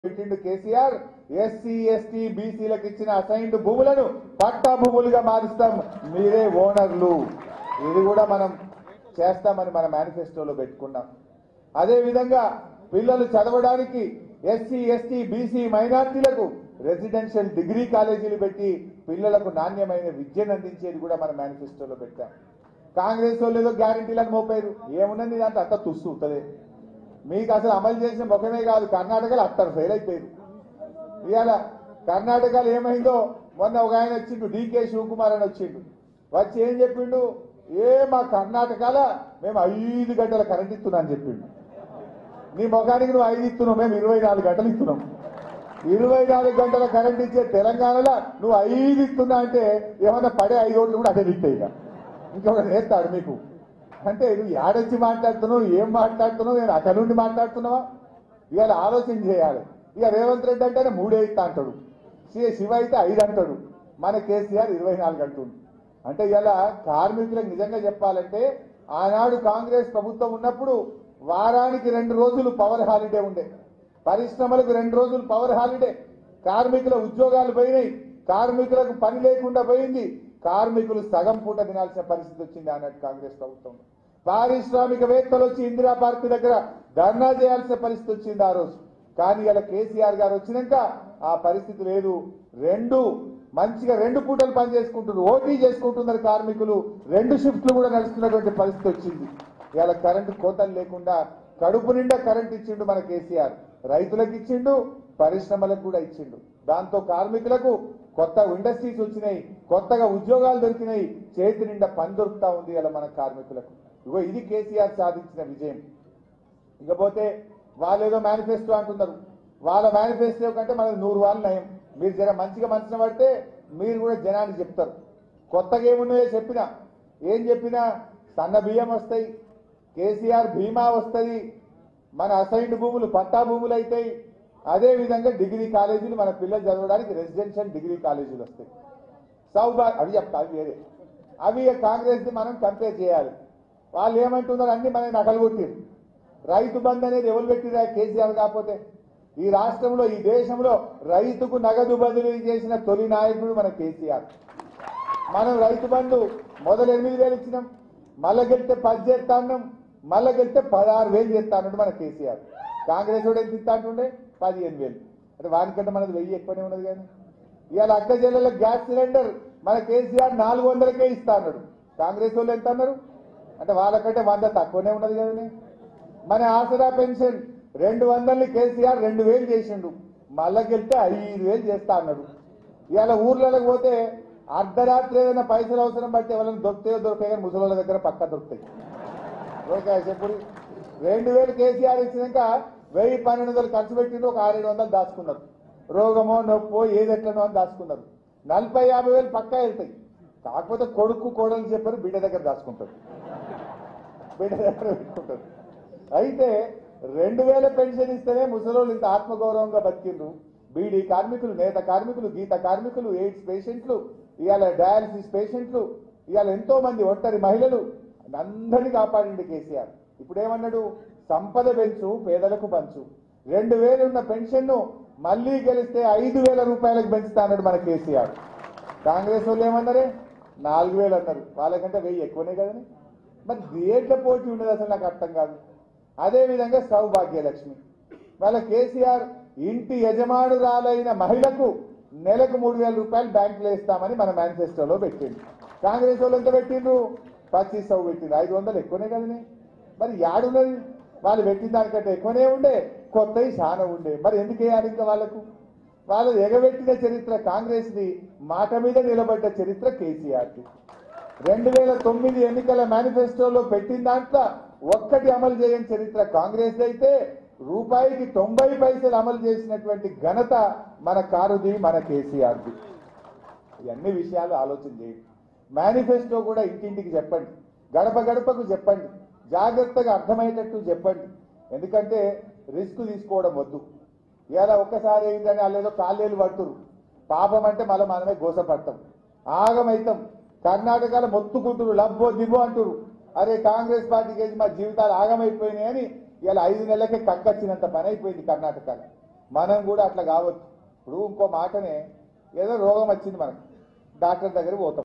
పెట్టిండు KCR SC ST బీసీలకు ఇచ్చిన అసైన్డ్ భూములను పట్టా భూములుగా మారుస్తాం మీరే ఓనర్లు ఇది కూడా మనం చేస్తామని మన మేనిఫెస్టోలో పెట్టుకున్నాం అదే విధంగా పిల్లలు చదవడానికి ఎస్సీ ఎస్టీ బీసీ మైనార్టీలకు రెసిడెన్షియల్ డిగ్రీ కాలేజీలు పెట్టి పిల్లలకు నాణ్యమైన విద్యను అందించేది కూడా మన మేనిఫెస్టోలో పెట్టాం కాంగ్రెస్ వాళ్ళు ఏదో గ్యారంటీలను మోపారు ఏమున్నది దాంట్లో అంత తుస్సు ఉంటుంది మీకు అసలు అమలు చేసిన ముఖమే కాదు కర్ణాటకలో అత్తరు ఫెయిల్ అయిపోయింది ఇవాళ కర్ణాటకలో ఏమైందో మొన్న ఒక ఆయన వచ్చిండు డీకే శివకుమార్ అని వచ్చిండు వచ్చి ఏం చెప్పిండు ఏ మా కర్ణాటకలో మేము ఐదు గంటల కరెంట్ ఇస్తున్నా అని చెప్పిండు నీ ముఖానికి నువ్వు ఐదు ఇస్తున్నావు మేము ఇరవై నాలుగు గంటలు ఇస్తున్నాం ఇరవై నాలుగు గంటల కరెంట్ ఇచ్చే తెలంగాణలో నువ్వు ఐదు ఇస్తున్నా అంటే ఏమన్నా పడే ఐదు ఓట్లు కూడా అదే ఇస్తాయి ఇక ఇంకొకటి నేస్తాడు మీకు అంటే నువ్వు ఏడొచ్చి మాట్లాడుతున్నావు ఏం మాట్లాడుతున్నావు నేను అక్కడ నుండి మాట్లాడుతున్నావా ఇవాళ ఆలోచన చేయాలి ఇక రేవంత్ రెడ్డి అంటేనే మూడే ఇస్తా అంటాడు సి శివ అయితే ఐదు అంటాడు మన కేసీఆర్ ఇరవై నాలుగు అంటుంది అంటే ఇలా కార్మికులకు నిజంగా చెప్పాలంటే ఆనాడు కాంగ్రెస్ ప్రభుత్వం ఉన్నప్పుడు వారానికి రెండు రోజులు పవర్ హాలిడే ఉండే పరిశ్రమలకు రెండు రోజులు పవర్ హాలిడే కార్మికుల ఉద్యోగాలు పోయినాయి కార్మికులకు పని లేకుండా పోయింది కార్మికులు సగం పూట తినాల్సిన పరిస్థితి వచ్చింది అన్నట్టు కాంగ్రెస్ ప్రభుత్వం పారిశ్రామికవేత్తలు వచ్చి ఇందిరా పార్క్ దగ్గర ధర్నా చేయాల్సిన పరిస్థితి వచ్చింది ఆ రోజు కానీ ఇలా కేసీఆర్ గారు వచ్చినాక ఆ పరిస్థితి లేదు రెండు మంచిగా రెండు పూటలు పని చేసుకుంటున్నారు ఓటీ చేసుకుంటున్నారు కార్మికులు రెండు షిఫ్ట్లు కూడా నడుస్తున్నటువంటి పరిస్థితి వచ్చింది ఇవాళ కరెంటు కోతలు లేకుండా కడుపు నిండా కరెంట్ ఇచ్చిండు మన కేసీఆర్ రైతులకు ఇచ్చిండు పరిశ్రమలకు కూడా ఇచ్చిండు దాంతో కార్మికులకు కొత్త ఇండస్ట్రీస్ వచ్చినాయి కొత్తగా ఉద్యోగాలు దొరికినాయి చేతి నిండా పని దొరుకుతా ఉంది ఇలా మన కార్మికులకు ఇగో ఇది కేసీఆర్ సాధించిన విజయం ఇకపోతే వాళ్ళు ఏదో మేనిఫెస్టో అంటున్నారు వాళ్ళ మేనిఫెస్టో కంటే మనది నూరు వాళ్ళు నయం మీరు జర మంచిగా మనసున పడితే మీరు కూడా జనానికి చెప్తారు కొత్తగా ఏమున్నాయో చెప్పినా ఏం చెప్పినా సన్న బియ్యం వస్తాయి కేసీఆర్ బీమా వస్తుంది మన అసైన్డ్ భూములు పట్టా భూములు అవుతాయి అదే విధంగా డిగ్రీ కాలేజీలు మన పిల్లలు చదవడానికి రెసిడెన్షియల్ డిగ్రీ కాలేజీలు వస్తాయి సౌభా అవి చెప్తా అవి వేరే అవి కాంగ్రెస్ మనం కంపేర్ చేయాలి వాళ్ళు ఏమంటున్నారు అన్ని మన నకలు కొట్టిరు రైతు బంధు అనేది ఎవరు పెట్టిరా కేసీఆర్ కాకపోతే ఈ రాష్ట్రంలో ఈ దేశంలో రైతుకు నగదు బదిలీ చేసిన తొలి నాయకుడు మన కేసీఆర్ మనం రైతు బంధు మొదలు ఎనిమిది వేలు ఇచ్చినాం మళ్ళా గెలిస్తే పది చేస్తా అన్నాం మళ్ళా గెలిస్తే పదహారు వేలు చేస్తా అన్నాడు మన కేసీఆర్ కాంగ్రెస్ కూడా ఎంత ఇస్తా అంటుండే పదిహేను వేలు అంటే వానికంటే మనది వెయ్యి ఎక్కువనే ఉన్నది కానీ ఇవాళ అక్క జిల్లాలో గ్యాస్ సిలిండర్ మన కేసీఆర్ నాలుగు వందలకే ఇస్తా అన్నాడు కాంగ్రెస్ వాళ్ళు ఎంత అన్నారు అంటే వాళ్ళకంటే వంద తక్కువనే ఉన్నది కదండి మన ఆసరా పెన్షన్ రెండు వందల్ని కేసీఆర్ రెండు వేలు చేసిండు మళ్ళా గెలిస్తే ఐదు వేలు చేస్తా అన్నాడు ఇవాళ ఊర్లకు పోతే అర్ధరాత్రి ఏదైనా పైసలు అవసరం పడితే ఎవరైనా దొరుకుతాయో దొరికాయి కానీ ముసలి దగ్గర పక్క దొరుకుతాయి ఓకే చెప్పుడు రెండు వేలు కేసీఆర్ ఇచ్చినాక వెయ్యి పన్నెండు వందలు ఖర్చు పెట్టిండు ఒక ఆరేడు వందలు దాచుకున్నారు రోగమో నొప్పో ఏది ఎట్లనో అని దాచుకున్నారు నలభై యాభై వేలు పక్కా వెళ్తాయి కాకపోతే కొడుకు కోడలు చెప్పారు బిడ్డ దగ్గర దాచుకుంటారు బిడ్డ దగ్గర పెట్టుకుంటారు అయితే రెండు వేల పెన్షన్ ఇస్తేనే ముసలోళ్ళు ఇంత ఆత్మగౌరవంగా బతికిండ్రు బీడీ కార్మికులు నేత కార్మికులు గీత కార్మికులు ఎయిడ్స్ పేషెంట్లు ఇవాళ డయాలసిస్ పేషెంట్లు ఇవాళ ఎంతో మంది ఒంటరి మహిళలు అందరినీ కాపాడింది కేసీఆర్ ఇప్పుడు ఏమన్నాడు సంపద పెంచు పేదలకు పంచు రెండు వేలు ఉన్న పెన్షన్ను మళ్ళీ గెలిస్తే ఐదు వేల రూపాయలకు పెంచుతా అన్నాడు మన కేసీఆర్ కాంగ్రెస్ వాళ్ళు ఏమన్నారే నాలుగు వేలు అన్నారు వాళ్ళకంటే వెయ్యి ఎక్కువనే కదని మరి దేంట్లో పోటీ ఉండదు అసలు నాకు అర్థం కాదు అదే విధంగా సౌభాగ్యలక్ష్మి వాళ్ళ కేసీఆర్ ఇంటి యజమానురాలైన మహిళకు నెలకు మూడు వేల రూపాయలు బ్యాంకులో ఇస్తామని మన మేనిఫెస్టోలో పెట్టిండు కాంగ్రెస్ వాళ్ళు ఎంత పెట్టిండ్రు పచ్చీస్ సౌ పెట్టిండ్రు ఐదు వందలు ఎక్కువనే కదనే మరి యాడున్నది వాళ్ళు పెట్టిన దానికంటే ఎక్కువనే ఉండే కొత్తవి చాలా ఉండే మరి ఎందుకు వేయాలి ఇంకా వాళ్ళకు వాళ్ళు ఎగబెట్టిన చరిత్ర కాంగ్రెస్ది మాట మీద నిలబడ్డ చరిత్ర కేసీఆర్ది రెండు వేల తొమ్మిది ఎన్నికల మేనిఫెస్టోలో పెట్టిన దాంట్లో ఒక్కటి అమలు చేయని చరిత్ర కాంగ్రెస్ అయితే రూపాయికి తొంభై పైసలు అమలు చేసినటువంటి ఘనత మన కారుది మన కేసీఆర్ది ఇవన్నీ విషయాలు ఆలోచన చేయండి మేనిఫెస్టో కూడా ఇంటింటికి చెప్పండి గడప గడపకు చెప్పండి జాగ్రత్తగా అర్థమయ్యేటట్టు చెప్పండి ఎందుకంటే రిస్క్ తీసుకోవడం వద్దు ఇలా ఒక్కసారి ఏంటని వాళ్ళు ఏదో కాళ్ళేలు పడుతురు పాపం అంటే మళ్ళీ మనమే గోసపడతాం ఆగమైతాం కర్ణాటకలో మొత్తుకుంటురు లబ్బో దిబో అంటురు అరే కాంగ్రెస్ పార్టీకి వేసి మా జీవితాలు ఆగమైపోయినాయని ఇలా ఐదు నెలలకే కక్కచ్చినంత పని అయిపోయింది కర్ణాటకలో మనం కూడా అట్లా కావద్దు ఇప్పుడు ఇంకో మాటనే ఏదో రోగం వచ్చింది మనకు డాక్టర్ దగ్గరికి పోతాం